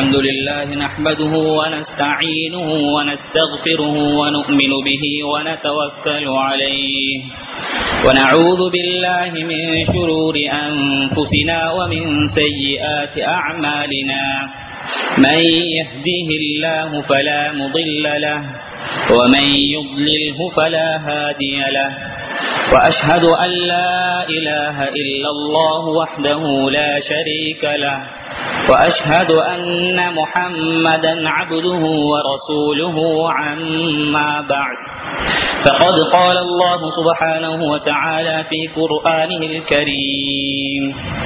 الحمد لله نحمده ونستعينه ونستغفره ونؤمن به ونتوكل عليه ونعوذ بالله من شرور أنفسنا ومن سيئات أعمالنا من يهده الله فلا مضل له ومن يضلله فلا هادي له وأشهد أن لا إله إلا الله وحده لا شريك له وأشهد أن محمدا عبده ورسوله عما بعد فقد قال الله سبحانه وتعالى في قرآنه الكريم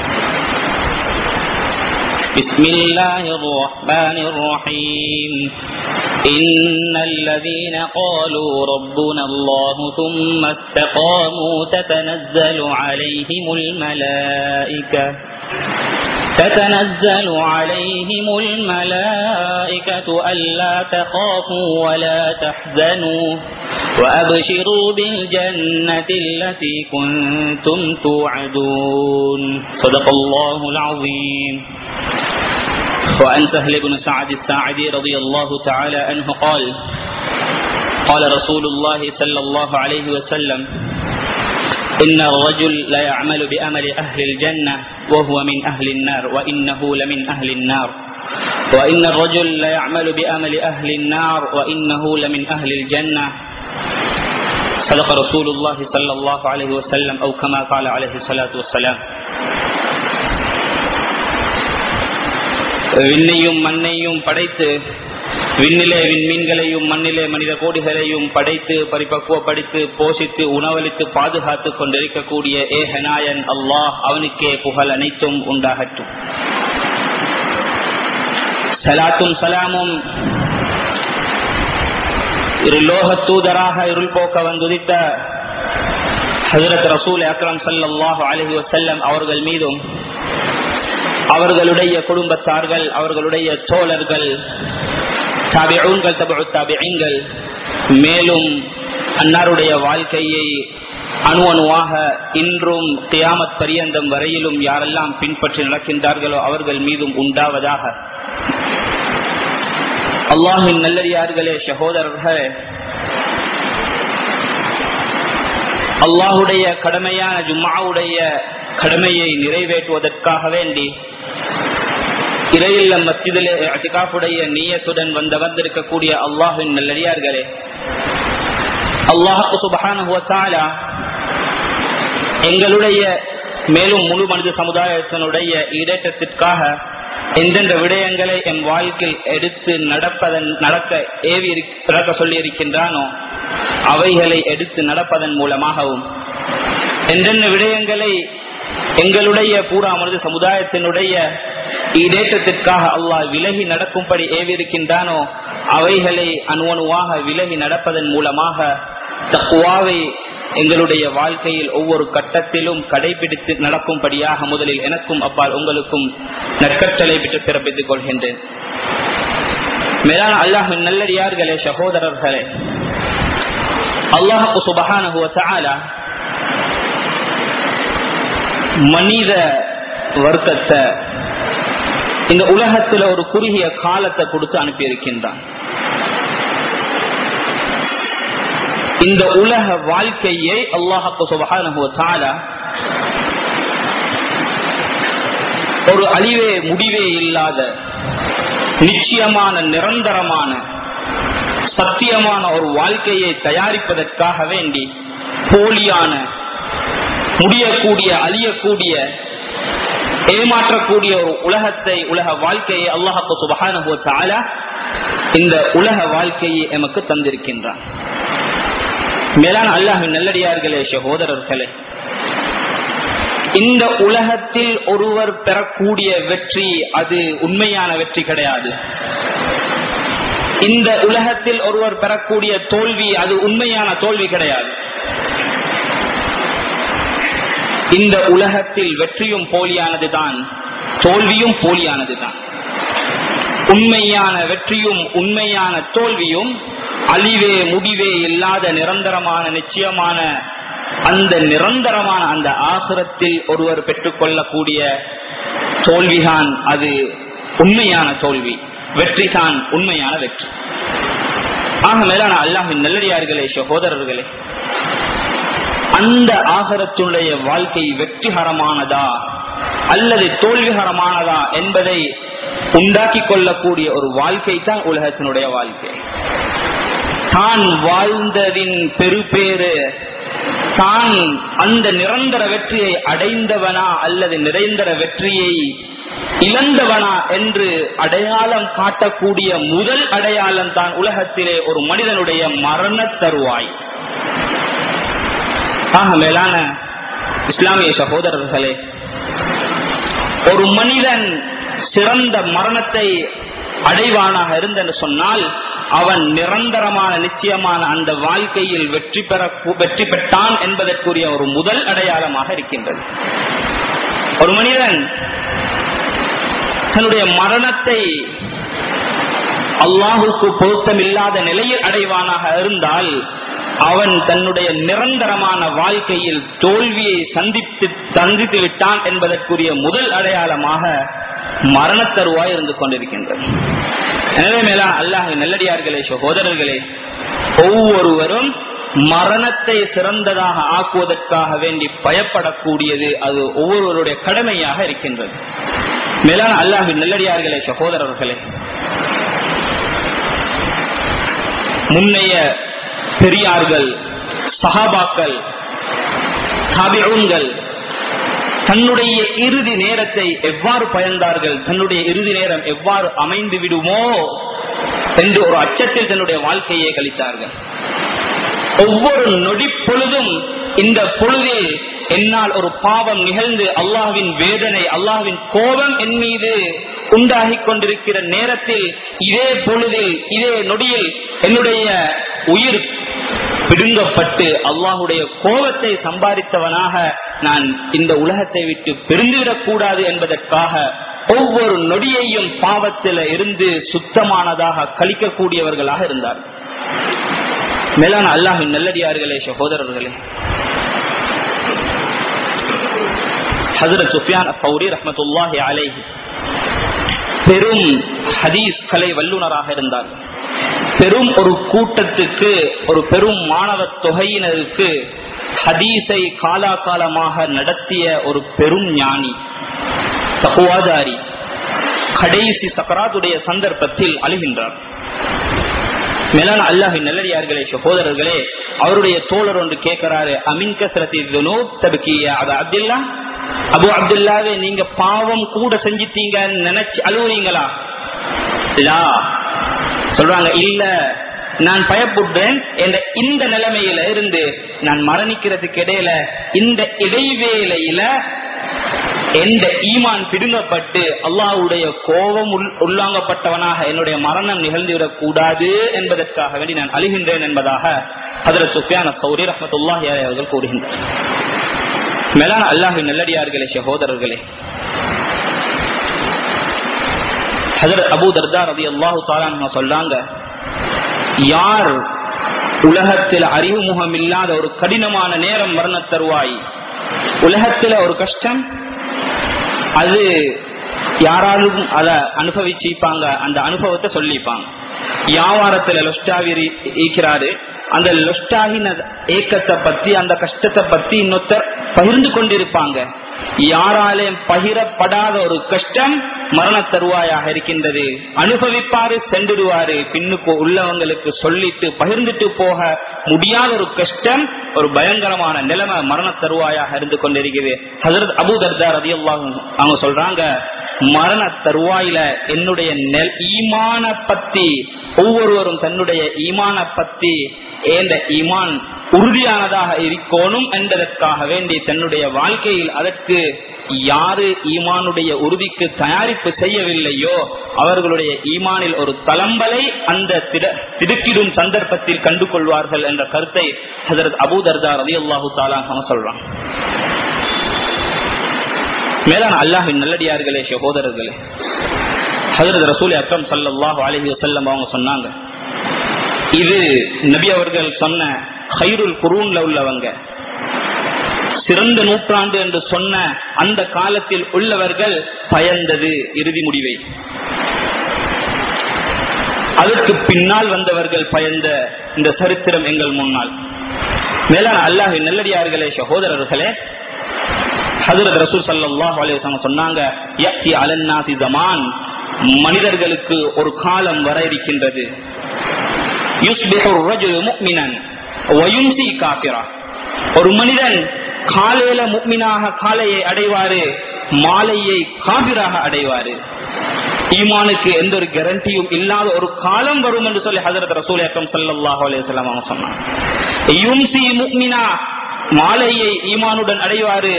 بسم الله الرحمن الرحيم إن الذين قالوا ربنا الله ثم استقاموا تتنزل عليهم الملائكة تتنزل عليهم الملائكة ألا تخافوا ولا تحزنوا وأبشروا بالجنة التي كنتم توعدون صدق الله العظيم وعن سهل بن سعد الساعدي رضي الله تعالى عنه قال قال رسول الله صلى الله عليه وسلم إن الرجل لا يعمل بأمل أهل الجنة وهو من أهل النار وإنه لمن أهل النار وإن الرجل لا يعمل بأمل أهل النار وإنه لمن أهل الجنة صدق رسول الله صلى الله عليه وسلم أو كما قال عليه الصلاة والسلام விண்ணையும் மண்ணையும் படைத்து விண்ணிலே விண்மீன்களையும் மண்ணிலே மனித கோடிகளையும் படைத்து பரிபக்குவப்படுத்தி போஷித்து உணவளித்து பாதுகாத்துக் கொண்டிருக்கக்கூடிய ஏகநாயன் அல்லாஹ் அவனுக்கே புகழ் அனைத்தும் உண்டாகட்டும் சலாத்தும் சலாமும் இரு லோக தூதராக இருள் போக்க வந்துதித்த ஹசரத் ரசூல் அக்ரம் சல்லாஹு அலஹி வசல்லம் அவர்கள் மீதும் அவர்களுடைய குடும்பத்தார்கள் அவர்களுடைய தோழர்கள் தாபிஊன்கள் தபு தாபிங்கள் மேலும் அன்னாருடைய வாழ்க்கையை அணு அணுவாக இன்றும் தியாமத் பரியந்தம் வரையிலும் யாரெல்லாம் பின்பற்றி நடக்கின்றார்களோ அவர்கள் மீதும் உண்டாவதாக அல்லாஹின் நல்லடியார்களே சகோதரர்களே அல்லாஹுடைய கடமையான ஜும்மாவுடைய கடமையை நிறைவேற்றுவதற்காக வேண்டி இறையில்ல மஸ்ஜிதிலே அத்திகாப்புடைய நீயத்துடன் வந்து வந்திருக்கக்கூடிய அல்லாஹின் நல்லடியார்களே அல்லாஹு சுபகான எங்களுடைய மேலும் முழு மனித சமுதாயத்தினுடைய ஈடேற்றத்திற்காக எந்தெந்த விடயங்களை என் வாழ்க்கையில் எடுத்து நடப்பதன் நடக்க ஏவி நடக்க சொல்லி இருக்கின்றானோ அவைகளை எடுத்து நடப்பதன் மூலமாகவும் எந்தெந்த விடயங்களை எங்களுடைய பூரா மனித சமுதாயத்தினுடைய ஈடேற்றத்திற்காக அல்லாஹ் விலகி நடக்கும்படி ஏவிருக்கின்றானோ அவைகளை அணுவணுவாக விலகி நடப்பதன் மூலமாக தக்குவாவை எங்களுடைய வாழ்க்கையில் ஒவ்வொரு கட்டத்திலும் கடைபிடித்து நடக்கும்படியாக முதலில் எனக்கும் அப்பால் உங்களுக்கும் நற்கற்றலை பெற்று பிறப்பித்துக் கொள்கின்றேன் மேலான அல்லாஹின் நல்லடியார்களே சகோதரர்களே அல்லாஹு சுபகான மனித வர்க்கத்தை இந்த உலகத்துல ஒரு குறுகிய காலத்தை கொடுத்து அனுப்பி இருக்கின்றான் இந்த உலக வாழ்க்கையை அல்லாஹு சுபகான ஒரு அழிவே முடிவே இல்லாத நிச்சயமான நிரந்தரமான சத்தியமான ஒரு வாழ்க்கையை தயாரிப்பதற்காக வேண்டி போலியான முடியக்கூடிய அழியக்கூடிய ஏமாற்றக்கூடிய ஒரு உலகத்தை உலக வாழ்க்கையை அல்லாஹு சுபகான இந்த உலக வாழ்க்கையை எமக்கு தந்திருக்கின்றான் மேலான அல்லாஹின் நல்லடியார்களே சகோதரர்களே இந்த உலகத்தில் ஒருவர் பெறக்கூடிய வெற்றி அது உண்மையான வெற்றி கிடையாது இந்த உலகத்தில் ஒருவர் பெறக்கூடிய தோல்வி அது உண்மையான தோல்வி கிடையாது இந்த உலகத்தில் வெற்றியும் போலியானதுதான் தோல்வியும் போலியானதுதான் உண்மையான வெற்றியும் உண்மையான தோல்வியும் அழிவே முடிவே இல்லாத நிரந்தரமான நிச்சயமான அந்த நிரந்தரமான அந்த ஆசுரத்தில் ஒருவர் பெற்றுக்கொள்ளக்கூடிய தோல்விதான் அது உண்மையான தோல்வி வெற்றி தான் உண்மையான வெற்றி ஆக மேலான அல்லாஹின் நல்லடியார்களே சகோதரர்களே அந்த ஆகரத்துடைய வாழ்க்கை வெற்றிகரமானதா அல்லது தோல்விகரமானதா என்பதை உண்டாக்கி கொள்ளக்கூடிய ஒரு வாழ்க்கை தான் உலகத்தினுடைய வாழ்க்கை தான் வாழ்ந்ததின் பெருபேறு தான் அந்த நிரந்தர வெற்றியை அடைந்தவனா அல்லது நிரந்தர வெற்றியை இழந்தவனா என்று அடையாளம் காட்டக்கூடிய முதல் அடையாளம் தான் உலகத்திலே ஒரு மனிதனுடைய மரண தருவாய் ஆக மேலான இஸ்லாமிய சகோதரர்களே ஒரு மனிதன் சிறந்த மரணத்தை அடைவானாக இருந்தென்று சொன்னால் அவன் நிரந்தரமான நிச்சயமான அந்த வாழ்க்கையில் வெற்றி பெற வெற்றி பெற்றான் என்பதற்குரிய ஒரு முதல் அடையாளமாக இருக்கின்றது ஒரு மனிதன் தன்னுடைய மரணத்தை அல்லாஹுக்கு பொருத்தமில்லாத நிலையில் அடைவானாக இருந்தால் அவன் தன்னுடைய நிரந்தரமான வாழ்க்கையில் தோல்வியை சந்தித்து சந்தித்து விட்டான் என்பதற்குரிய முதல் அடையாளமாக மரண தருவாய் இருந்து கொண்டிருக்கின்றது எனவே மேலா அல்லாஹ் நல்லடியார்களே சகோதரர்களே ஒவ்வொருவரும் மரணத்தை சிறந்ததாக ஆக்குவதற்காக வேண்டி பயப்படக்கூடியது அது ஒவ்வொருவருடைய கடமையாக இருக்கின்றது மேலான அல்லாஹின் நல்லடியார்களே சகோதரர்களே முன்னைய பெரியார்கள் சஹாபாக்கள் தாபிஊன்கள் தன்னுடைய இறுதி நேரத்தை எவ்வாறு பயந்தார்கள் தன்னுடைய இறுதி நேரம் எவ்வாறு அமைந்து விடுமோ என்று ஒரு அச்சத்தில் தன்னுடைய வாழ்க்கையை கழித்தார்கள் ஒவ்வொரு நொடி பொழுதும் இந்த பொழுதில் என்னால் ஒரு பாவம் நிகழ்ந்து அல்லாஹ்வின் வேதனை அல்லாஹ்வின் கோபம் என் மீது உண்டாகி கொண்டிருக்கிற நேரத்தில் இதே பொழுதில் இதே நொடியில் என்னுடைய உயிர் பிடுங்கப்பட்டு அல்லாஹுடைய கோபத்தை சம்பாதித்தவனாக நான் இந்த உலகத்தை விட்டு பிரிந்துவிடக் கூடாது என்பதற்காக ஒவ்வொரு நொடியையும் பாவத்தில இருந்து சுத்தமானதாக கழிக்கக்கூடியவர்களாக இருந்தார் மேலான அல்லாஹின் நல்லடியார்களே சகோதரர்களே ஹசரத் சுஃபியான் ஃபௌரி ரஹமத்துல்லாஹி அலைஹி பெரும் ஹதீஸ் கலை வல்லுநராக இருந்தார் பெரும் ஒரு கூட்டத்துக்கு ஒரு பெரும் மாணவ தொகையினருக்கு ஹதீஸை காலாகாலமாக நடத்திய ஒரு பெரும் ஞானி தகுவாதாரி கடைசி சக்கராத்துடைய சந்தர்ப்பத்தில் அழுகின்றார் மேலான அல்லாஹின் நல்லடியார்களே சகோதரர்களே அவருடைய தோழர் ஒன்று கேட்கிறாரு அமின் கசரத்தி அப்துல்லா அபு அப்துல்லாவே நீங்க பாவம் கூட செஞ்சிட்டீங்கன்னு நினைச்சு அழுவுறீங்களா லா சொல்றாங்க இல்ல நான் பயப்படுறேன் என்ற இந்த நிலைமையில இருந்து நான் மரணிக்கிறதுக்கு இடையில இந்த இடைவேளையில எந்த ஈமான் பிடுங்கப்பட்டு அல்லாஹ்வுடைய கோபம் உள்ளாங்கப்பட்டவனாக என்னுடைய மரணம் நிகழ்ந்துவிடக் கூடாது என்பதற்காக வேண்டி நான் அழுகின்றேன் என்பதாக அதில் சுஃபியான சௌரி ரஹமத்துல்லாஹி அவர்கள் கூறுகின்றனர் மேலான அல்லாஹின் நல்லடியார்களே சகோதரர்களே ஹசரத் அபு தர்தா ரதி அல்லாஹு தாலான் சொல்றாங்க யார் உலகத்தில் அறிவுமுகம் இல்லாத ஒரு கடினமான நேரம் மரண தருவாய் உலகத்துல ஒரு கஷ்டம் அது யாராலும் அத அனுபவிச்சிப்பாங்க அந்த அனுபவத்தை சொல்லிப்பாங்க வியாபாரத்துல லொஸ்டாவி இருக்கிறாரு அந்த லொஸ்டாவின் ஏக்கத்தை பத்தி அந்த கஷ்டத்தை பத்தி இன்னொருத்தர் பகிர்ந்து கொண்டிருப்பாங்க யாராலையும் பகிரப்படாத ஒரு கஷ்டம் மரண தருவாயாக இருக்கின்றது அனுபவிப்பாரு சென்றுடுவாரு பின்னுக்கு உள்ளவங்களுக்கு சொல்லிட்டு பகிர்ந்துட்டு போக முடியாத ஒரு கஷ்டம் ஒரு பயங்கரமான நிலைமை மரண தருவாயாக இருந்து கொண்டிருக்கிறது ஹசரத் அபு தர்தார் அதி அவங்க சொல்றாங்க மரண தருவாயில என்னுடைய ஈமான பத்தி ஒவ்வொருவரும் தன்னுடைய ஈமான பத்தி ஏந்த ஈமான் உறுதியானதாக இருக்கணும் என்பதற்காக வேண்டி தன்னுடைய வாழ்க்கையில் அதற்கு யாரு ஈமானுடைய உறுதிக்கு தயாரிப்பு செய்யவில்லையோ அவர்களுடைய ஈமானில் ஒரு தளம்பலை அந்த திடுக்கிடும் சந்தர்ப்பத்தில் கண்டு கொள்வார்கள் என்ற கருத்தை ஹசரத் அபூதர்தார் அலி அல்லாஹு தாலா சொல்றான் மேலான அல்லாஹின் நல்லடியார்களே சகோதரர்களே ஹசரத் ரசூல் அக்ரம் சல்லாஹு அலஹி வசல்லம் அவங்க சொன்னாங்க இது நபி அவர்கள் சொன்ன ஹைருல் குரூன்ல உள்ளவங்க சிறந்த நூற்றாண்டு என்று சொன்ன அந்த காலத்தில் உள்ளவர்கள் பயந்தது இறுதி முடிவை அதற்கு பின்னால் வந்தவர்கள் பயந்த இந்த சரித்திரம் எங்கள் முன்னால் மேலான அல்லாஹ் நல்லடியார்களே சகோதரர்களே ஹதரத் ரசூல் சல்லாஹ் அலைவசம் சொன்னாங்க யக்தி அலன்னாசி ஜமான் மனிதர்களுக்கு ஒரு காலம் வர இருக்கின்றது ஒரு மனிதன் காலையில முக்மினாக காலையை அடைவாரு மாலையை காபிராக அடைவாரு ஈமானுக்கு எந்த ஒரு கேரண்டியும் இல்லாத ஒரு காலம் வரும் என்று சொல்லி ஹசரத் ரசூல் அக்கம் சல்லாஹ் அலையம் அவங்க சொன்னாங்க மாலையை ஈமானுடன் அடைவாரு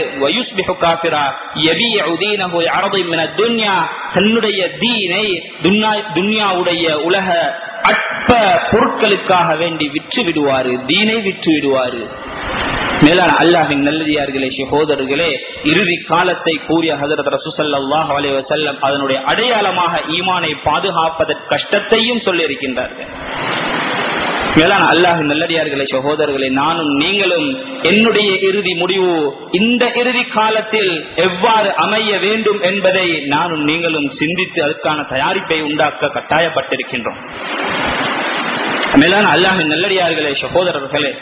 தன்னுடைய தீனை துன்யாவுடைய உலக அற்ப பொருட்களுக்காக வேண்டி விற்று விடுவாரு தீனை விற்று விடுவாரு மேலான அல்லாஹின் நல்லதியார்களே சகோதரர்களே இறுதி காலத்தை கூறிய ஹசரத் ரசூசல்லாஹ் அலைய வசல்லம் அதனுடைய அடையாளமாக ஈமானை பாதுகாப்பதற்கு கஷ்டத்தையும் சொல்லியிருக்கின்றார்கள் மேலான அல்லாஹின் நல்லடியார்களே சகோதரர்களே நானும் நீங்களும் என்னுடைய இறுதி முடிவு இந்த இறுதி காலத்தில் எவ்வாறு அமைய வேண்டும் என்பதை நானும் நீங்களும் சிந்தித்து அதுக்கான தயாரிப்பை உண்டாக்க கட்டாயப்பட்டிருக்கின்றோம் மேலான அல்லாஹின் நல்லடியார்களே சகோதரர்களே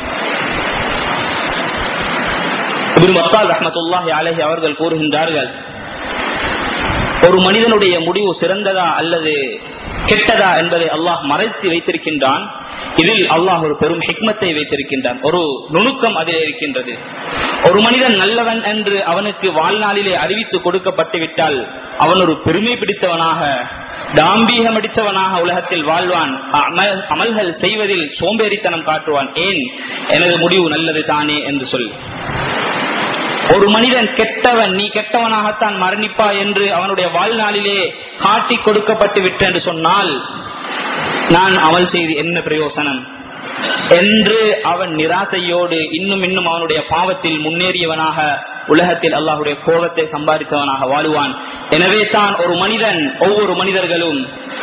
ரஹமத்துல்லாஹி அலஹி அவர்கள் கூறுகின்றார்கள் ஒரு மனிதனுடைய முடிவு சிறந்ததா அல்லது கெட்டதா என்பதை அல்லாஹ் மறைத்து வைத்திருக்கின்றான் இதில் அல்லாஹ் ஒரு பெரும் ஹிக்மத்தை வைத்திருக்கின்றான் ஒரு நுணுக்கம் அதில் இருக்கின்றது ஒரு மனிதன் நல்லவன் என்று அவனுக்கு வாழ்நாளிலே அறிவித்து கொடுக்கப்பட்டு விட்டால் அவன் ஒரு பெருமை பிடித்தவனாக தாம்பீகம் அடித்தவனாக உலகத்தில் வாழ்வான் அமல்கள் செய்வதில் சோம்பேறித்தனம் காட்டுவான் ஏன் எனது முடிவு நல்லது தானே என்று சொல்லி ஒரு மனிதன் கெட்டவன் நீ கெட்டவனாகத்தான் மரணிப்பா என்று அவனுடைய வாழ்நாளிலே காட்டி கொடுக்கப்பட்டு விட்ட என்று சொன்னால் நான் அமல் செய்து என்ன பிரயோசனம் என்று அவன் நிராசையோடு இன்னும் இன்னும் அவனுடைய பாவத்தில் முன்னேறியவனாக உலகத்தில் அல்லாஹுடைய கோபத்தை சம்பாதித்தவனாக வாழுவான் எனவே தான் ஒரு மனிதன் ஒவ்வொரு மனிதர்களும்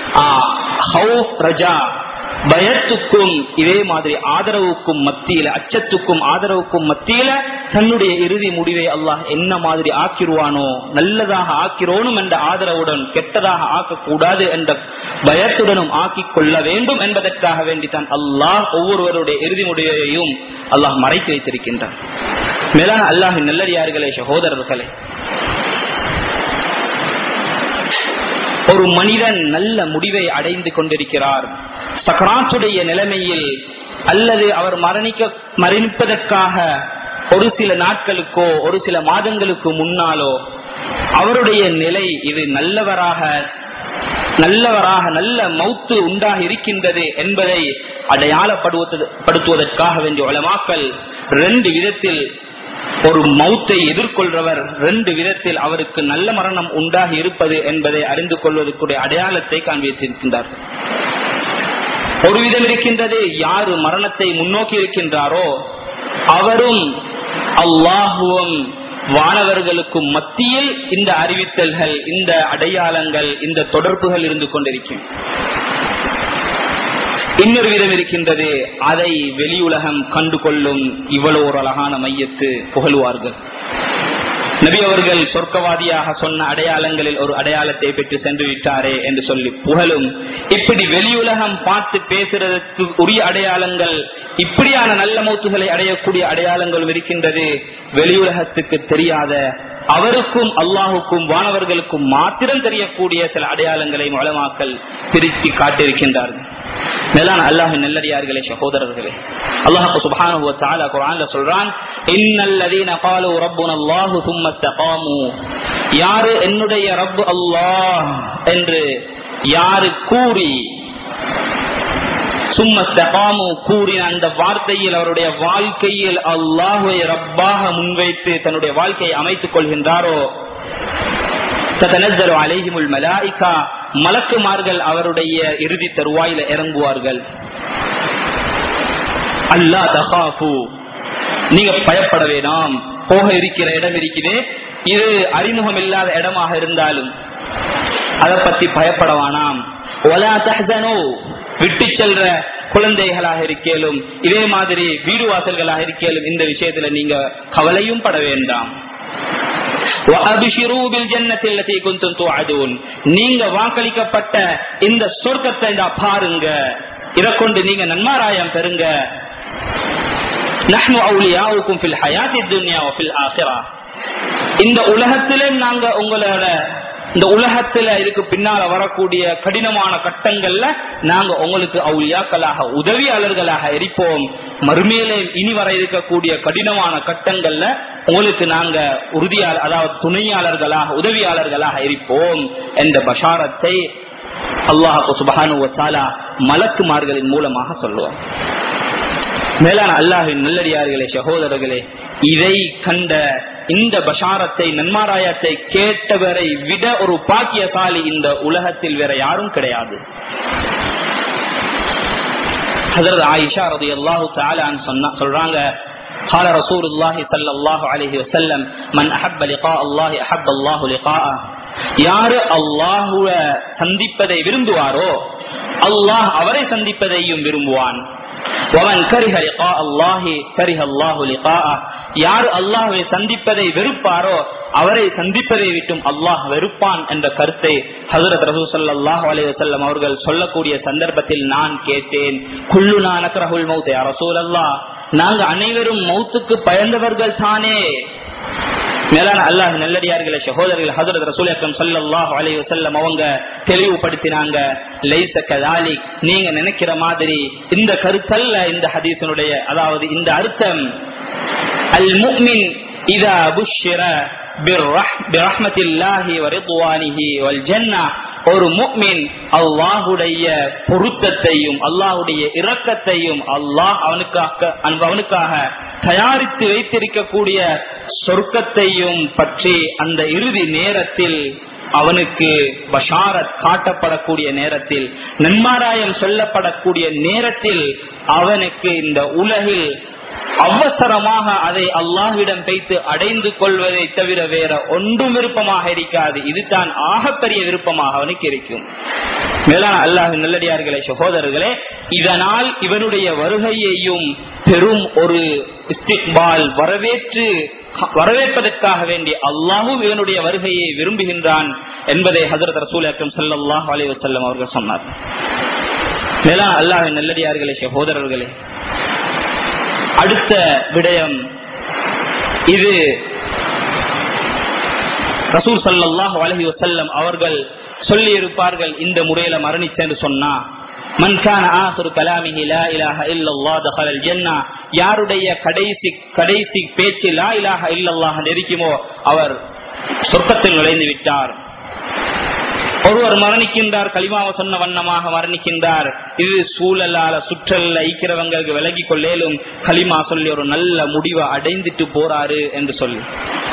ரஜா பயத்துக்கும் இதே மாதிரி ஆதரவுக்கும் மத்தியில அச்சத்துக்கும் ஆதரவுக்கும் மத்தியில தன்னுடைய இறுதி முடிவை அல்லாஹ் என்ன மாதிரி ஆக்கிடுவானோ நல்லதாக ஆக்கிறோனும் என்ற ஆதரவுடன் கெட்டதாக ஆக்கக்கூடாது என்ற பயத்துடனும் ஆக்கிக் கொள்ள வேண்டும் என்பதற்காக வேண்டித்தான் அல்லாஹ் ஒவ்வொருவருடைய இறுதி முடிவையும் அல்லாஹ் மறைத்து வைத்திருக்கின்றான் மேலான அல்லாஹின் நல்லடியார்களே சகோதரர்களே ஒரு மனிதன் நல்ல முடிவை அடைந்து கொண்டிருக்கிறார் சக்கராத்துடைய நிலைமையில் அல்லது அவர் மரணிக்க மரணிப்பதற்காக ஒரு சில நாட்களுக்கோ ஒரு சில மாதங்களுக்கு முன்னாலோ அவருடைய நிலை இது நல்லவராக நல்லவராக நல்ல மௌத்து உண்டாக இருக்கின்றது என்பதை அடையாளப்படுத்துவதற்காக வேண்டிய உலமாக்கல் ரெண்டு விதத்தில் ஒரு மௌத்தை எதிர்கொள்றவர் ரெண்டு விதத்தில் அவருக்கு நல்ல மரணம் உண்டாகி இருப்பது என்பதை அறிந்து கொள்வதற்குரிய அடையாளத்தை காண்பித்திருக்கின்றார்கள் ஒரு விதம் இருக்கின்றது யாரு மரணத்தை முன்னோக்கி இருக்கின்றாரோ அவரும் அல்லாஹுவும் வானவர்களுக்கும் மத்தியில் இந்த அறிவித்தல்கள் இந்த அடையாளங்கள் இந்த தொடர்புகள் இருந்து கொண்டிருக்கும் இன்னொரு விதம் இருக்கின்றது அதை வெளியுலகம் கண்டு கொள்ளும் இவ்வளவு ஒரு அழகான மையத்து புகழ்வார்கள் நபி அவர்கள் சொர்க்கவாதியாக சொன்ன அடையாளங்களில் ஒரு அடையாளத்தை பெற்று சென்று விட்டாரே என்று சொல்லி புகழும் இப்படி வெளியுலகம் பார்த்து பேசுறதுக்கு உரிய அடையாளங்கள் இப்படியான நல்ல மூத்துகளை அடையக்கூடிய அடையாளங்களும் இருக்கின்றது வெளியுலகத்துக்கு தெரியாத அவருக்கும் அல்லாஹுக்கும் வானவர்களுக்கும் மாத்திரம் தெரியக்கூடிய சில அடையாளங்களை வளமாக்கல் பிரித்து காட்டியிருக்கின்றார்கள் மேலான அல்லாஹ் நல்லடியார்களே சகோதரர்களே அல்லாஹ் சுப்ஹானஹு வ தஆலா குர்ஆன்ல சொல்றான் இன்னல்லதீன قالوا ربنا الله ثم استقاموا யாரு என்னுடைய ரப் அல்லாஹ் என்று யாரு கூறி சும்மஸ்தகாமு கூறின அந்த வார்த்தையில் அவருடைய வாழ்க்கையில் அல்லாஹுவை ரப்பாக முன்வைத்து தன்னுடைய வாழ்க்கையை அமைத்துக் கொள்கின்றாரோ தனதரு அலைஹிமுல் மலாய்கா மலக்குமார்கள் அவருடைய இறுதி தருவாயில இறங்குவார்கள் அல்லா தகாஃபு நீங்க பயப்பட வேண்டாம் போக இருக்கிற இடம் இருக்குது இது அறிமுகம் இல்லாத இடமாக இருந்தாலும் அதை பத்தி பயப்படவானாம் ஒலா தஹனோ விட்டு செல்ற குழந்தைகளாக இருக்கேலும் இதே மாதிரி வீடு வாசல்களாக இருக்கேலும் இந்த விஷயத்துல நீங்க கவலையும் பட வேண்டாம் وَأَبْشِرُوا بِالْجَنَّةِ الَّتِي كُنتُمْ تُوعَدُونَ நீங்க வாக்களிக்கப்பட்ட இந்த சொர்க்கத்தை இந்த பாருங்க இதை கொண்டு நீங்க நன்மாராயம் பெறுங்க நஹ்னு அவுலியாவுக்கும் ஃபில் ஹயாத்தி துன்யா வஃபில் ஆখিরা இந்த உலகத்திலே நாங்க உங்களோட இந்த உலகத்துல இதுக்கு பின்னால வரக்கூடிய கடினமான கட்டங்கள்ல நாங்க உங்களுக்கு அவுளியாக்களாக உதவியாளர்களாக இருப்போம் மறுமையிலே இனி வர இருக்கக்கூடிய கடினமான கட்டங்கள்ல உங்களுக்கு நாங்க உறுதியாளர் அதாவது துணையாளர்களாக உதவியாளர்களாக இருப்போம் என்ற பஷாரத்தை அல்லாஹு சுபஹானு மலக்குமார்களின் மூலமாக சொல்லுவோம் மேலான அல்லாஹின் நல்லடியார்களே சகோதரர்களே இதை கண்ட இந்த பஷாரத்தை நன்மாராயத்தை கேட்டவரை விட ஒரு பாக்கியசாலி இந்த உலகத்தில் வேற யாரும் கிடையாது ஹதரத் ஆயிஷா ரதி அல்லாஹு சொன்னா சொல்றாங்க قال رسول الله صلى الله عليه وسلم من أحب لقاء الله أحب الله لقاءه யாரு அல்லாஹுவ சந்திப்பதை விரும்புவாரோ அல்லாஹ் அவரை சந்திப்பதையும் விரும்புவான் யார் அல்லாஹை சந்திப்பதை வெறுப்பாரோ அவரை சந்திப்பதை விட்டும் அல்லாஹ் வெறுப்பான் என்ற கருத்தை ஹசரத் ரசூ சல்லாஹ் அலைவசல்லம் அவர்கள் சொல்லக்கூடிய சந்தர்ப்பத்தில் நான் கேட்டேன் குள்ளு நானக்ரஹுல் மௌத்தே ரசூல் அல்லா நாங்க அனைவரும் மௌத்துக்கு பயந்தவர்கள் தானே மேலான அல்லாஹ் நல்லடியார்களே சகோதரர்கள் ஹசரத் ரசூல் அக்கம் சல்லாஹ் அலி வசல்லம் அவங்க தெளிவுபடுத்தினாங்க லைச கதாலி நீங்க நினைக்கிற மாதிரி இந்த கருத்தல்ல இந்த ஹதீசனுடைய அதாவது இந்த அர்த்தம் அல் முக்மின் இதா புஷ்ர பிரஹ்மத்தில்லாஹி வரிதுவானிஹி வல் ஜன்னா ஒரு முக்மின் அல்லாஹுடைய பொருத்தத்தையும் அல்லாஹுடைய இரக்கத்தையும் அல்லாஹ் அவனுக்காக அவனுக்காக தயாரித்து வைத்திருக்கக்கூடிய சொர்க்கத்தையும் பற்றி அந்த இறுதி நேரத்தில் அவனுக்கு பஷாரத் காட்டப்படக்கூடிய நேரத்தில் நன்மாராயம் சொல்லப்படக்கூடிய நேரத்தில் அவனுக்கு இந்த உலகில் அவசரமாக அதை அல்லாஹ்விடம் வைத்து அடைந்து கொள்வதை தவிர வேற ஒன்றும் விருப்பமாக இருக்காது இதுதான் ஆகப்பெரிய விருப்பமாக அவனுக்கு இருக்கும் மேலான அல்லாஹ் நல்லடியார்களே சகோதரர்களே இதனால் இவனுடைய வருகையையும் பெரும் ஒரு இஸ்திக்பால் வரவேற்று வரவேற்பதற்காக வேண்டி அல்லாஹும் இவனுடைய வருகையை விரும்புகின்றான் என்பதை ஹசரத் ரசூல் அக்கம் சல்லாஹ் அலி வசல்லம் அவர்கள் சொன்னார் மேலான அல்லாஹ் நல்லடியார்களே சகோதரர்களே அடுத்த விடயம் இது ரசூல் சல்லாஹ் அலஹி வசல்லம் அவர்கள் சொல்லி இருப்பார்கள் இந்த முறையில மரணிச்சென்று சொன்னா மன்கான ஆசுரு கலாமிஹி லா இலாஹ இல்லல்லாஹ் தஹலல் ஜன்னா யாருடைய கடைசி கடைசி பேச்சு லா இலாஹ இல்லல்லாஹ் நெருக்குமோ அவர் சொர்க்கத்தில் நுழைந்து விட்டார் ஒருவர் மரணிக்கின்றார் களிமாவை சொன்ன வண்ணமாக மரணிக்கின்றார் இது சூழலால சுற்றல்ல ஈக்கிறவங்களுக்கு விலகி கொள்ளேலும் களிமா சொல்லி ஒரு நல்ல முடிவை அடைந்துட்டு போறாரு என்று சொல்லி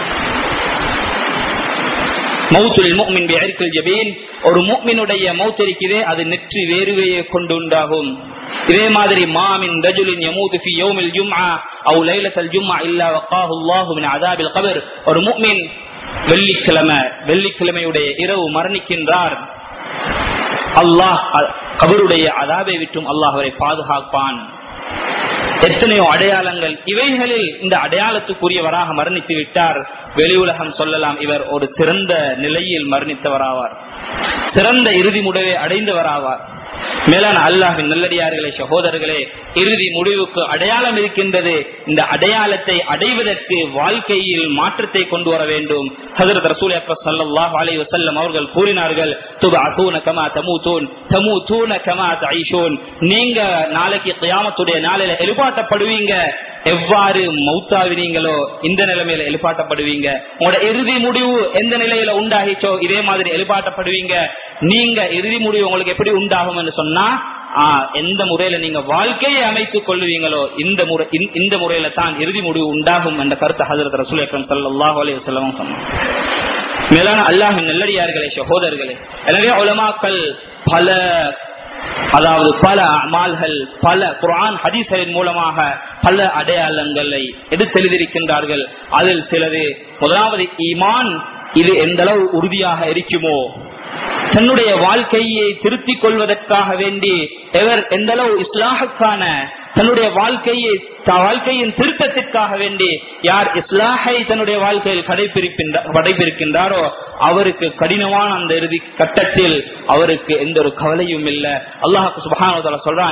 மௌத்துல் முக்மின் பிஅரிக்கல் ஜபீன் ஒரு முக்மினுடைய மௌத் இருக்கிறதே அது நெற்றி வேறுவையை கொண்டு உண்டாகும் இதே மாதிரி மாமின் ரஜுலின் யமூது ஃபி யௌமில் ஜும்ஆ அவ் லைலத்தல் ஜும்ஆ இல்லா வக்காஹு அல்லாஹு மின் அதாபில் கபர் ஒரு முக்மின் வெள்ளிக்கிழமை வெள்ளிக்கிழமையுடைய இரவு மரணிக்கின்றார் அல்லாஹ் கபருடைய அதாபை விட்டும் அல்லாஹ் அவரை பாதுகாப்பான் எத்தனையோ அடையாளங்கள் இவைகளில் இந்த அடையாளத்துக்குரியவராக மரணித்து விட்டார் வெளி உலகம் சொல்லலாம் இவர் ஒரு சிறந்த நிலையில் மரணித்தவராவார் சிறந்த இறுதி முடிவை அடைந்தவராவார் மேலான அல்லாஹின் நல்லடியார்களே சகோதரர்களே இறுதி முடிவுக்கு அடையாளம் இருக்கின்றது இந்த அடையாளத்தை அடைவதற்கு வாழ்க்கையில் மாற்றத்தை கொண்டு வர வேண்டும் ஹசரத் ரசூல் சல்லாஹ் அலி வசல்லம் அவர்கள் கூறினார்கள் துபூன கமா தமூத்தூன் தமூத்தூன கமா தைஷூன் நீங்க நாளைக்கு கியாமத்துடைய நாளில எழுப்பாட்டப்படுவீங்க எவ்வாறு மௌத்தாவினீங்களோ இந்த நிலைமையில எழுப்பாட்டப்படுவீங்க உங்களோட இறுதி முடிவு எந்த நிலையில உண்டாகிச்சோ இதே மாதிரி எழுப்பாட்டப்படுவீங்க நீங்க இறுதி முடிவு உங்களுக்கு எப்படி உண்டாகும் என்று சொன்னா எந்த முறையில நீங்க வாழ்க்கையை அமைத்துக் கொள்ளுவீங்களோ இந்த முறை இந்த முறையில தான் இறுதி முடிவு உண்டாகும் என்ற கருத்து ஹசரத் ரசூல் அக்ரம் சல்லாஹூ அலி வசல்லம் சொன்னாங்க மேலான அல்லாஹின் நல்லடியார்களே சகோதரர்களே எனவே உலமாக்கள் பல அதாவது பல அமால்கள் பல குரான் ஹதீசரின் மூலமாக பல அடையாளங்களை எடுத்தெழுதியிருக்கின்றார்கள் அதில் சிலது முதலாவது ஈமான் இது எந்த அளவு உறுதியாக இருக்குமோ தன்னுடைய வாழ்க்கையை திருத்திக் கொள்வதற்காக வேண்டி எவர் எந்த அளவு இஸ்லாஹுக்கான தன்னுடைய வாழ்க்கையை வாழ்க்கையின் திருத்தத்திற்காக வேண்டி யார் இஸ்லாஹை தன்னுடைய வாழ்க்கையில் கடைபிடிக்கின்றாரோ அவருக்கு கடினமான அந்த இறுதி கட்டத்தில் அவருக்கு எந்த ஒரு கவலையும் இல்ல அல்லாஹு சுபஹான சொல்றான்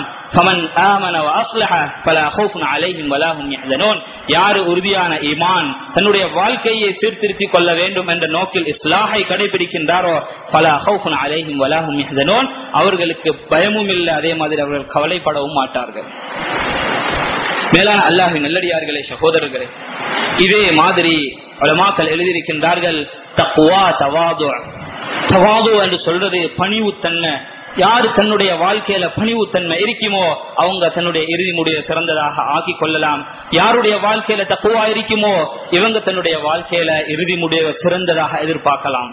யாரு உறுதியான ஈமான் தன்னுடைய வாழ்க்கையை சீர்திருத்திக் கொள்ள வேண்டும் என்ற நோக்கில் இஸ்லாஹை கடைபிடிக்கின்றாரோ பல அஹௌஃபுன் அலைஹிம் வலாஹும் யஹ்தனூன் அவர்களுக்கு பயமும் இல்லை அதே மாதிரி அவர்கள் கவலைப்படவும் மாட்டார்கள் மேலான அல்லாஹின் நல்லடியார்களே சகோதரர்களே இதே மாதிரி பலமாக்கள் எழுதியிருக்கின்றார்கள் தக்குவா தவாது தவாது என்று சொல்றது பணிவுத்தன்மை யாரு தன்னுடைய வாழ்க்கையில பணிவுத்தன்மை இருக்குமோ அவங்க தன்னுடைய இறுதி முடிவை சிறந்ததாக ஆக்கி கொள்ளலாம் யாருடைய வாழ்க்கையில தக்குவா இருக்குமோ இவங்க தன்னுடைய வாழ்க்கையில இறுதி முடிவை சிறந்ததாக எதிர்பார்க்கலாம்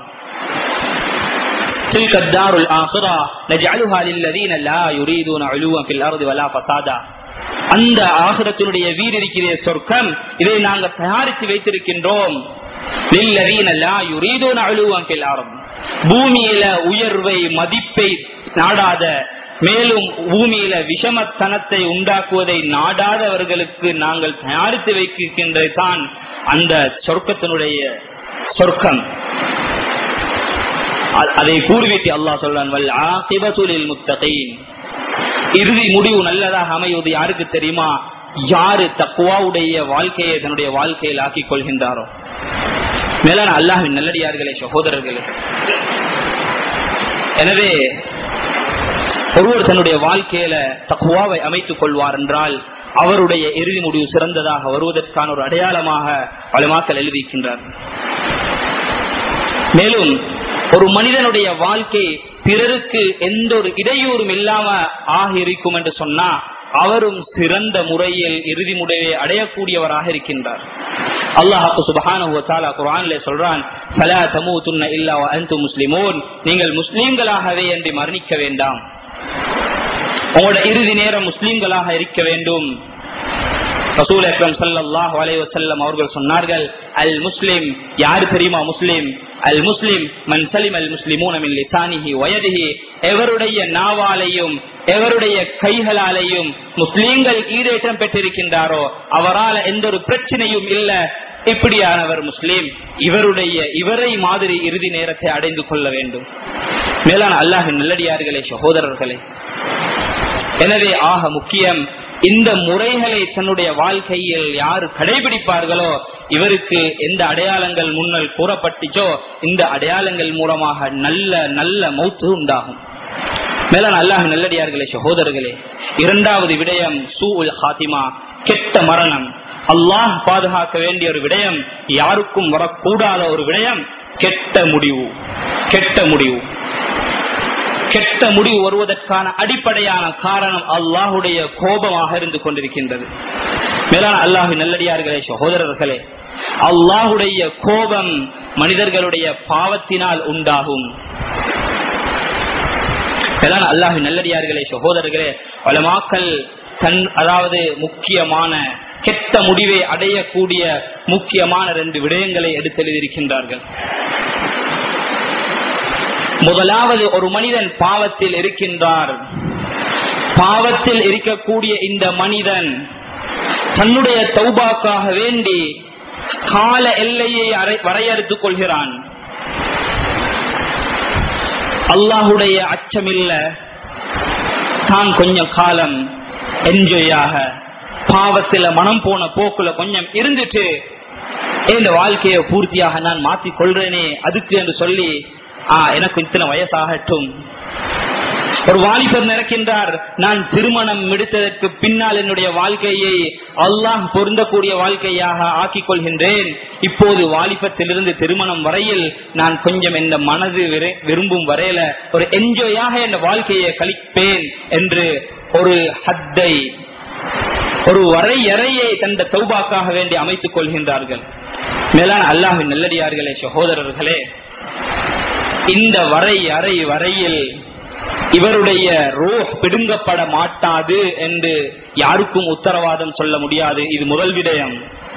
تلك الدار الآخرة نجعلها للذين لا يريدون علوا في الأرض ولا فسادا அந்த ஆகிரத்தினுடைய வீடு இருக்கிற சொர்க்கம் இதை நாங்கள் தயாரித்து வைத்திருக்கின்றோம் பூமியில உயர்வை மதிப்பை நாடாத மேலும் பூமியில விஷமத்தனத்தை உண்டாக்குவதை நாடாதவர்களுக்கு நாங்கள் தயாரித்து வைக்கின்றது தான் அந்த சொர்க்கத்தினுடைய சொர்க்கம் அதை பூர்வீட்டி அல்லாஹ் சொல்றான் முத்தகையின் இறுதி முடிவு நல்லதாக அமைவது யாருக்கு தெரியுமா யாரு தக்குவாவுடைய வாழ்க்கையை தன்னுடைய வாழ்க்கையில் ஆக்கிக் கொள்கின்றாரோ மேலான அல்லாஹின் நல்லடியார்களே சகோதரர்களே எனவே ஒருவர் தன்னுடைய வாழ்க்கையில தக்குவாவை அமைத்துக் கொள்வார் என்றால் அவருடைய இறுதி முடிவு சிறந்ததாக வருவதற்கான ஒரு அடையாளமாக பலமாக்கள் எழுதியிருக்கின்றார் மேலும் ஒரு மனிதனுடைய வாழ்க்கை பிறருக்கு எந்த ஒரு இடையூறும் இல்லாம ஆகி இருக்கும் என்று சொன்னா அவரும் சிறந்த முறையில் இறுதி முடிவை அடையக்கூடியவராக இருக்கின்றார் அல்லாஹு சுபஹான குரான்ல சொல்றான் முஸ்லிமோன் நீங்கள் முஸ்லீம்களாகவே என்று மரணிக்க வேண்டாம் உங்களோட இறுதி நேரம் முஸ்லீம்களாக இருக்க வேண்டும் ரசூல் அக்ரம் சல்லாஹ் அலைவசல்லம் அவர்கள் சொன்னார்கள் அல் முஸ்லிம் யாரு தெரியுமா முஸ்லிம் அல் முஸ்லிம் மன் சலிம் அல் முஸ்லிமூனமின் லிசானிஹி வயதிஹி எவருடைய நாவாலையும் எவருடைய கைகளாலையும் முஸ்லீம்கள் ஈடேற்றம் பெற்றிருக்கின்றாரோ அவரால் எந்த ஒரு பிரச்சனையும் இல்ல இப்படியானவர் முஸ்லீம் இவருடைய இவரை மாதிரி இறுதி நேரத்தை அடைந்து கொள்ள வேண்டும் மேலான அல்லாஹின் நல்லடியார்களே சகோதரர்களே எனவே ஆக முக்கியம் இந்த முறைகளை தன்னுடைய வாழ்க்கையில் யாரு கடைபிடிப்பார்களோ இவருக்கு எந்த அடையாளங்கள் முன்னல் கூறப்பட்டுச்சோ இந்த அடையாளங்கள் மூலமாக நல்ல நல்ல மௌத்து உண்டாகும் மேலான அல்லாஹ் நல்லடியார்களே சகோதரர்களே இரண்டாவது விடயம் சூ உல் ஹாத்திமா கெட்ட மரணம் அல்லாஹ் பாதுகாக்க வேண்டிய ஒரு விடயம் யாருக்கும் வரக்கூடாத ஒரு விடயம் கெட்ட முடிவு கெட்ட முடிவு கெட்ட முடிவு வருவதற்கான அடிப்படையான காரணம் அல்லாஹுடைய கோபமாக இருந்து கொண்டிருக்கின்றது மேலான அல்லாஹு நல்லடியார்களே சகோதரர்களே அல்லாஹுடைய கோபம் மனிதர்களுடைய பாவத்தினால் உண்டாகும் மேலான அல்லாஹு நல்லடியார்களே சகோதரர்களே வளமாக்கல் தன் அதாவது முக்கியமான கெட்ட முடிவை அடையக்கூடிய முக்கியமான ரெண்டு விடயங்களை எடுத்தெழுதியிருக்கின்றார்கள் முதலாவது ஒரு மனிதன் பாவத்தில் இருக்கின்றார் பாவத்தில் இருக்கக்கூடிய இந்த மனிதன் தன்னுடைய தௌபாக்காக வேண்டி கால எல்லையை வரையறுத்துக் கொள்கிறான் அல்லாஹுடைய அச்சமில்ல தான் கொஞ்சம் காலம் என்ஜாயாக பாவத்தில மனம் போன போக்குல கொஞ்சம் இருந்துட்டு இந்த வாழ்க்கையை பூர்த்தியாக நான் மாத்திக் கொள்றேனே அதுக்கு என்று சொல்லி எனக்கு இத்தனை வயசாகட்டும் ஒரு வாலிபர் நினைக்கின்றார் நான் திருமணம் முடித்ததற்கு பின்னால் என்னுடைய வாழ்க்கையை அல்லாஹ் பொருந்தக்கூடிய வாழ்க்கையாக ஆக்கிக் கொள்கின்றேன் இப்போது வாலிபத்திலிருந்து திருமணம் வரையில் நான் கொஞ்சம் இந்த மனது விரும்பும் வரையில ஒரு என்ஜாயாக என் வாழ்க்கையை கழிப்பேன் என்று ஒரு ஹத்தை ஒரு வரையறையை தந்த தௌபாக்காக வேண்டி அமைத்துக் கொள்கின்றார்கள் மேலான அல்லாஹின் நல்லடியார்களே சகோதரர்களே இந்த வரை அறை வரையில் இவருடைய ரோஹ் பிடுங்கப்பட மாட்டாது என்று யாருக்கும் உத்தரவாதம் சொல்ல முடியாது இது முதல் விடயம்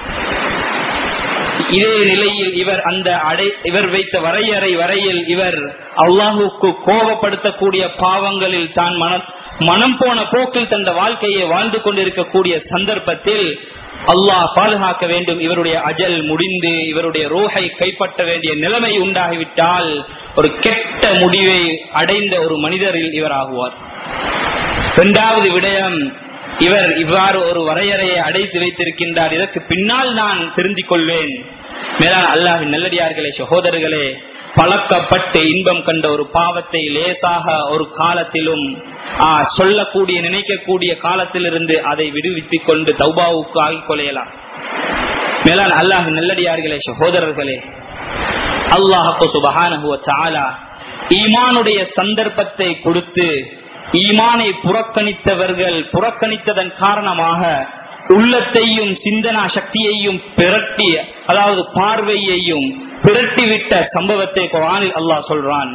இதே நிலையில் இவர் அந்த அடை இவர் வைத்த வரையறை வரையில் இவர் அல்லாஹுக்கு கோபப்படுத்தக்கூடிய பாவங்களில் தான் மன மனம் போன போக்கில் தந்த வாழ்க்கையை வாழ்ந்து கொண்டிருக்கக்கூடிய சந்தர்ப்பத்தில் அல்லாஹ் பாதுகாக்க வேண்டும் இவருடைய அஜல் முடிந்து இவருடைய ரோஹை கைப்பற்ற வேண்டிய நிலைமை உண்டாகிவிட்டால் ஒரு கெட்ட முடிவை அடைந்த ஒரு மனிதரில் இவர் ஆகுவார் இரண்டாவது விடயம் இவர் இவ்வாறு ஒரு வரையறையை அடைத்து வைத்திருக்கின்றார் இதற்கு பின்னால் நான் திருந்திக் கொள்வேன் மேலான அல்லாஹின் நல்லடியார்களே சகோதரர்களே பழக்கப்பட்டு இன்பம் கண்ட ஒரு பாவத்தை லேசாக ஒரு காலத்திலும் சொல்லக்கூடிய நினைக்கக்கூடிய காலத்திலிருந்து அதை விடுவித்துக் கொண்டு தௌபாவுக்கு ஆகிக் கொள்ளையலாம் மேலான அல்லாஹ் நல்லடியார்களே சகோதரர்களே அல்லாஹு சுபஹான ஈமானுடைய சந்தர்ப்பத்தை கொடுத்து ஈமானை புறக்கணித்தவர்கள் புறக்கணித்ததன் காரணமாக உள்ளத்தையும் சிந்தனா சக்தியையும் பிரட்டி அதாவது பார்வையையும் பிரட்டிவிட்ட சம்பவத்தை குரானில் அல்லாஹ் சொல்றான்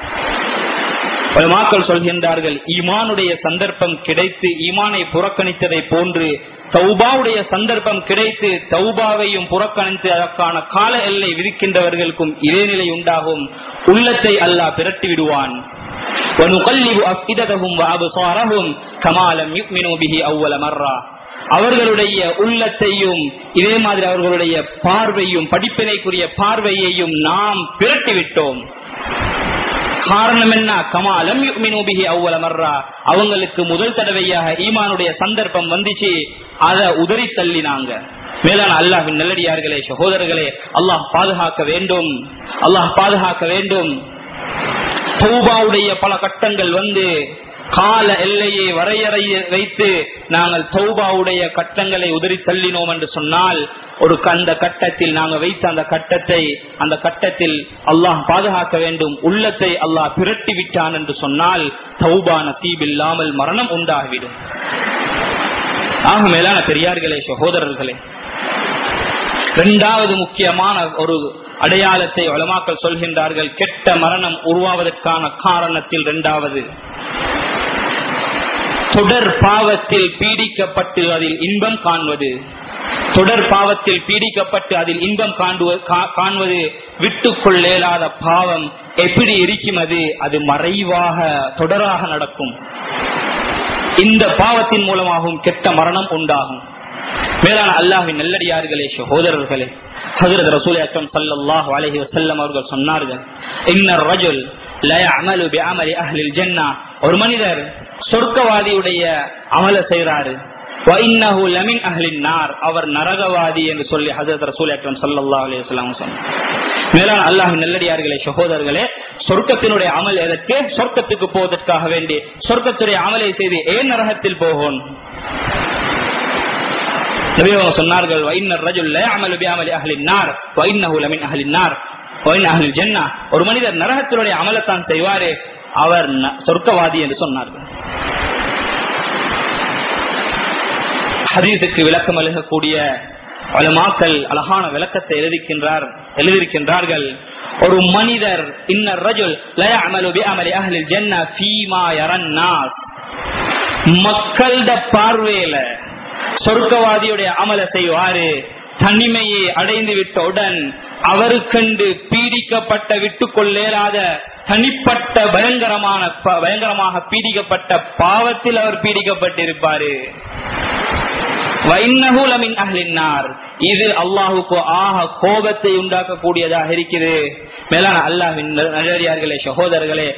மக்கள் சொல்கின்றார்கள் ஈமானுடைய சந்தர்ப்பம் கிடைத்து ஈமானை புறக்கணித்ததை போன்று தௌபாவுடைய சந்தர்ப்பம் கிடைத்து தௌபாவையும் புறக்கணித்து அதற்கான கால எல்லை விதிக்கின்றவர்களுக்கும் இதே நிலை உண்டாகும் உள்ளத்தை அல்லாஹ் பிரட்டி விடுவான் அவர்களுடைய உள்ளத்தையும் இதே மாதிரி அவர்களுடைய பார்வையும் படிப்பினைக்குரிய பார்வையையும் நாம் பிரட்டிவிட்டோம் காரணம் என்ன கமாலம் அவ்வள மர்ரா அவங்களுக்கு முதல் தடவையாக ஈமானுடைய சந்தர்ப்பம் வந்துச்சு அதை உதறி தள்ளினாங்க மேலான அல்லாஹின் நல்லடியார்களே சகோதரர்களே அல்லாஹ் பாதுகாக்க வேண்டும் அல்லாஹ் பாதுகாக்க வேண்டும் தௌபாவுடைய பல கட்டங்கள் வந்து கால எல்லையை வரையறைய வைத்து நாங்கள் தௌபாவுடைய கட்டங்களை உதறி தள்ளினோம் என்று சொன்னால் ஒரு அந்த கட்டத்தில் நாங்கள் வைத்த அந்த கட்டத்தை அந்த கட்டத்தில் அல்லாஹ் பாதுகாக்க வேண்டும் உள்ளத்தை அல்லாஹ் பிரட்டி விட்டான் என்று சொன்னால் தௌபா நசீப் இல்லாமல் மரணம் உண்டாகிவிடும் ஆக மேலான பெரியார்களே சகோதரர்களே இரண்டாவது முக்கியமான ஒரு அடையாளத்தை வளமாக்கல் சொல்கின்றார்கள் கெட்ட மரணம் உருவாவதற்கான காரணத்தில் இரண்டாவது தொடர் பாவத்தில் பீடிக்கப்பட்டு அதில் இன்பம் காண்பது தொடர் பாவத்தில் பீடிக்கப்பட்டு அதில் இன்பம் காண்பது விட்டுக்கொள்ளேலாத பாவம் எப்படி இருக்கும் அது அது மறைவாக தொடராக நடக்கும் இந்த பாவத்தின் மூலமாகவும் கெட்ட மரணம் உண்டாகும் மேலான அல்லாஹின் நல்லடியார்களே சகோதரர்களே ஹசரத் ரசூல் அக்கம் சல்லாஹ் அலஹி வசல்லம் அவர்கள் சொன்னார்கள் இன்னர் ரஜுல் லயஅமலு பிஅமலி அஹ்லில் ஜன்னா ஒரு மனிதர் சொர்க்கவாதியுடைய அமல செய்கிறாரு அவர் நரகவாதி என்று சொல்லி ஹசரத் ரசூல் அக்கம் சல்லா அலி வசல்லாம் சொன்னார் மேலான அல்லாஹ் நல்லடியார்களே சகோதரர்களே சொர்க்கத்தினுடைய அமல் எதற்கு சொர்க்கத்துக்கு போவதற்காக வேண்டி சொர்க்கத்துடைய அமலை செய்து ஏன் நரகத்தில் போகும் சொன்னார்கள் ஒரு மனிதர் நரகத்தினுடைய அமலத்தான் செய்வாரு அவர் சொர்க்கவாதி என்று சொன்னார்கள் ஹதீஸுக்கு விளக்கம் அழுகக்கூடிய மாக்கள் அழகான விளக்கத்தை எழுதிக்கின்றார் எழுதியிருக்கின்றார்கள் ஒரு மனிதர் இன்னர் ரஜுல் லய அமலு பி அமலி அஹ்லில் ஜன்னா ஃபீமா யரன்னாஸ் மக்கள்ட பார்வையில சொர்க்கவாதியுடைய அமல செய்வாரு தனிமையை அடைந்து விட்டவுடன் அவருக்கண்டு பீடிக்கப்பட்ட விட்டுக் கொள்ளேறாத தனிப்பட்ட பயங்கரமான பயங்கரமாக பீடிக்கப்பட்ட பாவத்தில் அவர் பீடிக்கப்பட்டிருப்பாரு இது அல்லாஹுக்கு ஆக கோபத்தை உண்டாக்கக்கூடியதாக இருக்குது மேலான அல்லாஹின் நல்லடியார்களே சகோதரர்களே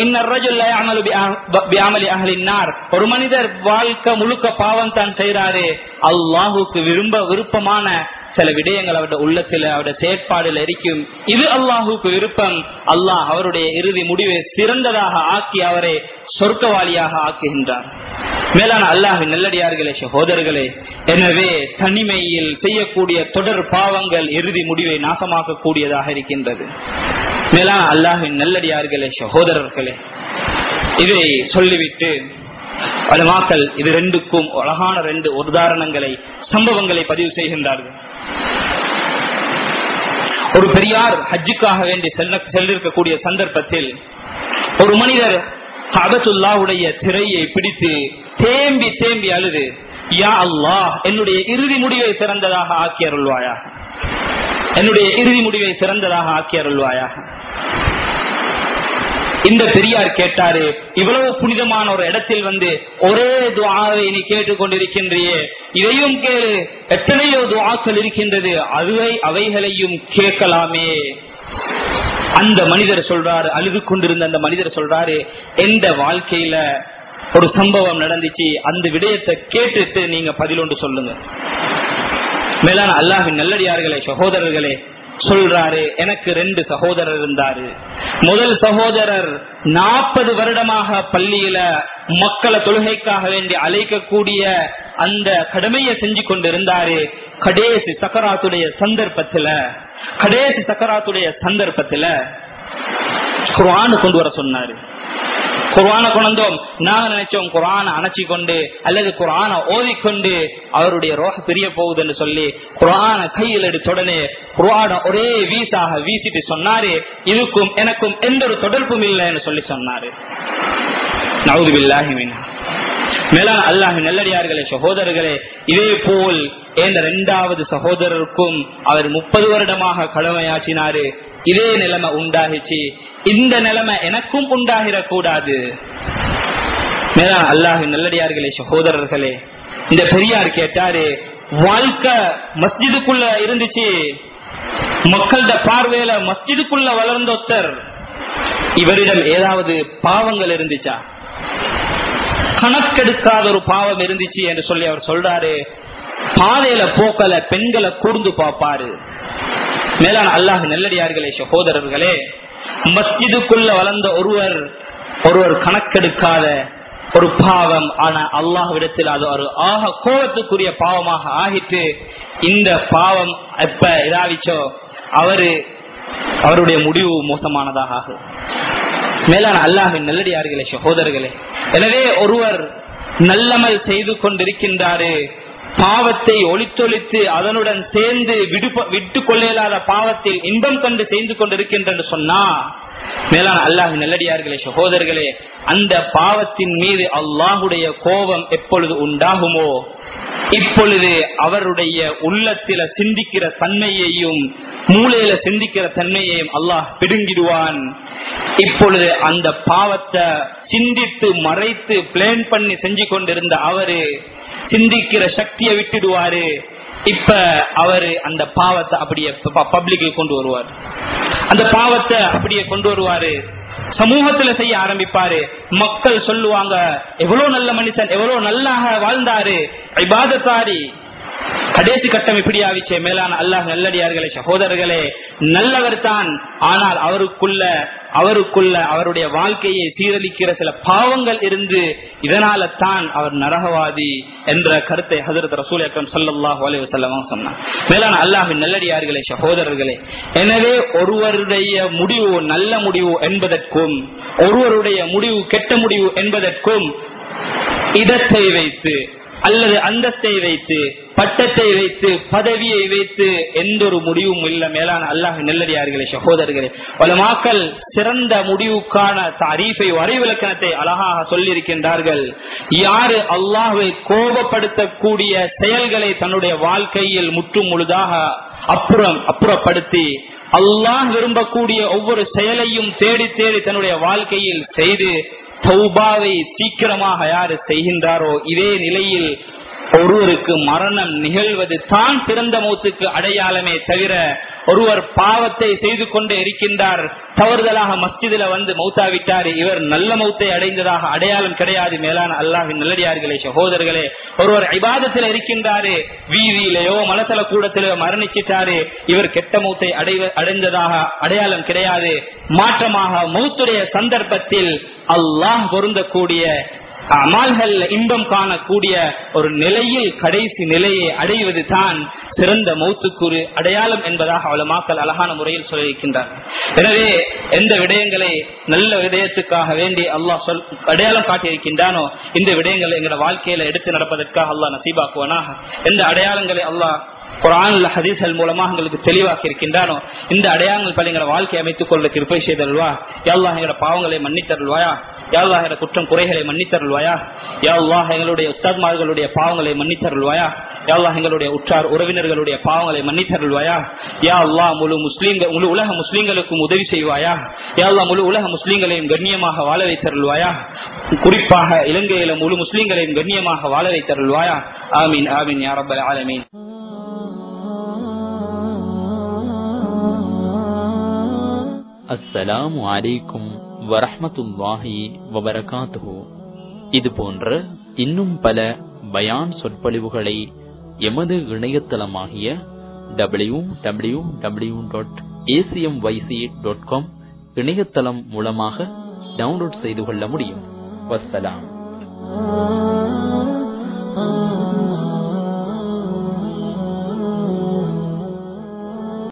ஒரு மனிதர் வாழ்க்கை முழுக்க பாவம் தான் செய்யறாரு அல்லாஹுக்கு விரும்ப விருப்பமான சில விடயங்கள் அவருடைய உள்ளத்தில் அவருடைய செயற்பாடுல இருக்கும் இது அல்லாஹுக்கு விருப்பம் அல்லாஹ் அவருடைய இறுதி முடிவை சிறந்ததாக ஆக்கி அவரை சொர்க்கவாளியாக ஆக்குகின்றார் மேலான அல்லாஹின் நல்லடியார்களே சகோதரர்களே எனவே தனிமையில் செய்யக்கூடிய தொடர் பாவங்கள் இறுதி முடிவை நாசமாக்கக்கூடியதாக இருக்கின்றது மேலான அல்லாஹின் நல்லடியார்களே சகோதரர்களே இதை சொல்லிவிட்டு அலுமாக்கள் இது ரெண்டுக்கும் அழகான ரெண்டு உதாரணங்களை சம்பவங்களை பதிவு செய்கின்றார்கள் ஒரு பெரியார் ஹஜ்ஜுக்காக வேண்டி செல்ல செல்லிருக்கக்கூடிய சந்தர்ப்பத்தில் ஒரு மனிதர் கபத்துல்லாவுடைய திரையை பிடித்து தேம்பி தேம்பி அழுது யா அல்லாஹ் என்னுடைய இறுதி முடிவை சிறந்ததாக ஆக்கி அருள்வாயாக என்னுடைய இறுதி முடிவை சிறந்ததாக ஆக்கி அருள்வாயாக இந்த பெரியார் கேட்டாரு இவ்வளவு புனிதமான ஒரு இடத்தில் வந்து ஒரே துவாவை நீ கேட்டுக்கொண்டிருக்கின்றியே இதையும் கேளு எத்தனையோ துவாக்கள் இருக்கின்றது அதுவை அவைகளையும் கேட்கலாமே அந்த மனிதர் சொல்றாரு அழுது கொண்டிருந்த அந்த மனிதர் சொல்றாரு எந்த வாழ்க்கையில ஒரு சம்பவம் நடந்துச்சு அந்த விடயத்தை கேட்டுட்டு நீங்க பதில் ஒன்று சொல்லுங்க மேலான அல்லாஹின் நல்லடியார்களே சகோதரர்களே சொல்றாரு எனக்கு ரெண்டு சகோதரர் இருந்தாரு முதல் சகோதரர் நாற்பது வருடமாக பள்ளியில மக்களை தொழுகைக்காக வேண்டி அழைக்கக்கூடிய அந்த கடமையை செஞ்சு கொண்டிருந்தாரு கடைசி சக்கராத்துடைய சந்தர்ப்பத்துல கடைசி சக்கராத்துடைய சந்தர்ப்பத்துல குரானு கொண்டு வர சொன்னாரு குரான கொண்டோம் நாங்க நினைச்சோம் குரான அணைச்சி கொண்டு அல்லது குரான ஓதிக்கொண்டு அவருடைய ரோக பிரிய போகுதுன்னு சொல்லி குரான கையில் எடுத்த உடனே குரான ஒரே வீசாக வீசிட்டு சொன்னாரு இதுக்கும் எனக்கும் எந்த ஒரு தொடர்பும் இல்லைன்னு சொல்லி சொன்னாரு நவுதுபில்லாஹி மின்ஹா மேலான அல்லாஹி நல்லடியார்களே சகோதரர்களே இதே போல் என்ற இரண்டாவது சகோதரருக்கும் அவர் முப்பது வருடமாக கடமையாற்றினாரு இதே நிலைமை உண்டாகிச்சு இந்த நிலைமை எனக்கும் உண்டாகிடக்கூடாது மேலான அல்லாஹி நல்லடியார்களே சகோதரர்களே இந்த பெரியார் கேட்டாரு வாழ்க்கை மஸ்ஜிதுக்குள்ள இருந்துச்சு மக்களோட பார்வையில மஸ்ஜிதுக்குள்ள வளர்ந்த ஒருத்தர் இவரிடம் ஏதாவது பாவங்கள் இருந்துச்சா கணக்கெடுக்காத ஒரு பாவம் இருந்துச்சு என்று சொல்லி அவர் சொல்றாரு பாதையில போக்கல பெண்களை கூர்ந்து பார்ப்பாரு மேலான அல்லாஹ் நெல்லடியார்களே சகோதரர்களே மஸ்ஜிதுக்குள்ள வளர்ந்த ஒருவர் ஒருவர் கணக்கெடுக்காத ஒரு பாவம் ஆனா அல்லாஹ்விடத்தில் அது ஒரு ஆக கோபத்துக்குரிய பாவமாக ஆகிட்டு இந்த பாவம் எப்ப இதாவிச்சோ அவரு அவருடைய முடிவு மோசமானதாக ஆகும் மேலான அல்லாஹின் நல்லடியார்களே சகோதரர்களே எனவே ஒருவர் நல்லமல் செய்து கொண்டிருக்கின்றாரு பாவத்தை ஒளித்தொழித்து அதனுடன் சேர்ந்து விட்டு கொள்ளையில்லாத பாவத்தில் இன்பம் கண்டு செய்து கொண்டிருக்கின்ற சொன்னா மேலான அல்லாஹ் நல்லடியார்களே சகோதரர்களே அந்த பாவத்தின் மீது அல்லாஹுடைய கோபம் எப்பொழுது உண்டாகுமோ இப்பொழுது அவருடைய உள்ளத்தில சிந்திக்கிற தன்மையையும் மூளையில சிந்திக்கிற தன்மையையும் அல்லாஹ் பிடுங்கிடுவான் இப்பொழுது அந்த பாவத்தை சிந்தித்து மறைத்து பிளேன் பண்ணி செஞ்சு கொண்டிருந்த அவரு சிந்திக்கிற சக்தியை விட்டுடுவாரு இப்ப அவரு அந்த பாவத்தை அப்படியே பப்ளிக்கு கொண்டு வருவார் அந்த பாவத்தை அப்படியே கொண்டு வருவாரு சமூகத்துல செய்ய ஆரம்பிப்பாரு மக்கள் சொல்லுவாங்க எவ்வளவு நல்ல மனுஷன் எவ்வளவு நல்லாக வாழ்ந்தாரு இபாதத்தாரி கடைசி கட்டம் இப்படி ஆவிச்சே மேலான அல்லாஹ் நல்லடியார்களே சகோதரர்களே நல்லவர் தான் ஆனால் அவருக்குள்ள அவருக்குள்ள அவருடைய வாழ்க்கையை சீரழிக்கிற சில பாவங்கள் இருந்து இதனால தான் அவர் நரகவாதி என்ற கருத்தை ஹசரத் ரசூல் அக்கம் சல்லாஹ் அலைவசல்லம் சொன்னார் மேலான அல்லாஹின் நல்லடியார்களே சகோதரர்களே எனவே ஒருவருடைய முடிவு நல்ல முடிவு என்பதற்கும் ஒருவருடைய முடிவு கெட்ட முடிவு என்பதற்கும் இடத்தை வைத்து அல்லது அந்தஸ்தை வைத்து பட்டத்தை வைத்து பதவியை வைத்து எந்த ஒரு முடிவும் இல்ல மேலான அல்லாஹ் நெல்லடியார்களே சகோதரர்களே பல மாக்கள் சிறந்த முடிவுக்கான தாரீஃபை வரைவிலக்கணத்தை அழகாக சொல்லியிருக்கின்றார்கள் யாரு அல்லாஹை கோபப்படுத்தக்கூடிய செயல்களை தன்னுடைய வாழ்க்கையில் முற்றும் முழுதாக அப்புறம் அப்புறப்படுத்தி அல்லாஹ் விரும்பக்கூடிய ஒவ்வொரு செயலையும் தேடி தேடி தன்னுடைய வாழ்க்கையில் செய்து தௌபாவை சீக்கிரமாக யாரு செய்கின்றாரோ இதே நிலையில் ஒருவருக்கு மரணம் நிகழ்வது தான் பிறந்த மௌத்துக்கு அடையாளமே தவிர ஒருவர் பாவத்தை செய்து கொண்டே இருக்கின்றார் தவறுதலாக மஸ்ஜிதில வந்து மௌத்தாவிட்டார் இவர் நல்ல மௌத்தை அடைந்ததாக அடையாளம் கிடையாது மேலான அல்லாஹின் நல்லடியார்களே சகோதரர்களே ஒருவர் இபாதத்தில் இருக்கின்றாரு வீதியிலேயோ மலசல கூடத்திலேயோ மரணிச்சிட்டாரு இவர் கெட்ட மௌத்தை அடைவ அடைந்ததாக அடையாளம் கிடையாது மாற்றமாக மௌத்துடைய சந்தர்ப்பத்தில் அல்லாஹ் பொருந்தக்கூடிய அமால்கள் இன்பம் காணக்கூடிய ஒரு நிலையில் கடைசி நிலையை அடைவது தான் சிறந்த மௌத்துக்குரு அடையாளம் என்பதாக அவளமாக்கள் அழகான முறையில் சொல்லியிருக்கின்றார் எனவே எந்த விடயங்களை நல்ல விடயத்துக்காக வேண்டி அல்லாஹ் சொல் அடையாளம் காட்டியிருக்கின்றானோ இந்த விடயங்களை எங்களோட வாழ்க்கையில எடுத்து நடப்பதற்காக அல்லாஹ் நசீபாக்குவனாக எந்த அடையாளங்களை அல்லாஹ் குரான் ஹதீஸ்கள் மூலமாக எங்களுக்கு தெளிவாக்கி இருக்கின்றானோ இந்த அடையாளங்கள் பல எங்களை வாழ்க்கை அமைத்துக் கொள்ள கிருப்பை செய்தருள்வா யாழ்லாஹ் எங்களோட பாவங்களை மன்னித்தருள்வாயா யாழ்லாஹ் எங்களோட குற்றம் குறைகளை மன்னித்தருள்வாயா யாழ்லாஹ் எங்களுடைய உஸ்தாத்மார்களுடைய எங்களுடைய பாவங்களை மன்னித்தருள்வாயா யா அல்லாஹ் எங்களுடைய உற்றார் உறவினர்களுடைய பாவங்களை மன்னித்தருள்வாயா யா அல்லாஹ் முழு முஸ்லீம்கள் முழு உலக முஸ்லீம்களுக்கும் உதவி செய்வாயா யா அல்லாஹ் முழு உலக முஸ்லீம்களையும் கண்ணியமாக வாழ வைத்தருள்வாயா குறிப்பாக இலங்கையில முழு முஸ்லீம்களையும் கண்ணியமாக வாழ வைத்தருள்வாயா ஆமீன் ஆமீன் யா ரப்பல் ஆலமீன் அஸ்ஸலாமு அலைக்கும் வரஹ்மத்துல்லாஹி வபரகாத்துஹு இது போன்ற இன்னும் பல பயான் சொற்பொழிவுகளை எமது இணையதளமாகிய W W W dot ACM YC dot com இணையதளம் மூலமாக டவுன்லோட் செய்து கொள்ள முடியும் வஸ்ஸலாம்